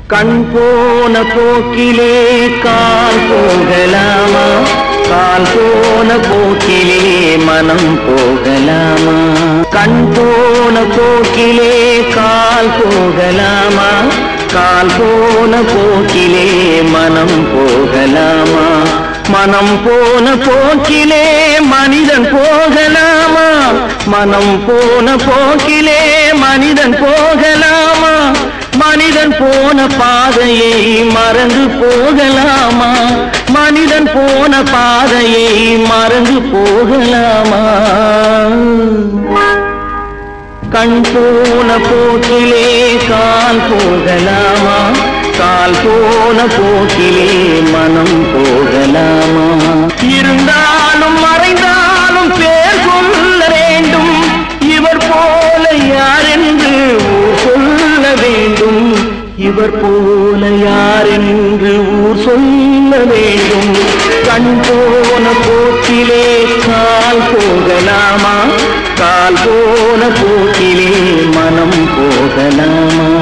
கண் போன போக்கிலே கால் போகலாமா கால் போன போக்கிலே மனம் போகலாமா கண் போன போக்கிலே கால் போகலாமா கால் போன போக்கிலே மனம் போகலாமா மனம் போன போக்கிலே மனிதன் போகலாமா மனம் போன போக்கிலே மனிதன் போகலாமா மனிதன் போன பாதையை மறந்து போகலாமா மனிதன் போன பாதையை மறந்து போகலாமா கண் போன போக்கிலே கால் போகலாமா கால் போன போக்கிலே மனம் போகலாமா இருந்தாலும் மறைந்தாலும் பேர் சொல்ல வேண்டும் இவர் போல யார் என்று ஊர் சொல்ல வேண்டும் இவர் போல யார் என்று ஊர் சொல்ல வேண்டும் கண் போன போக்கிலே கால் போகலாமா கால் போன போக்கிலே மனம் போகலாமா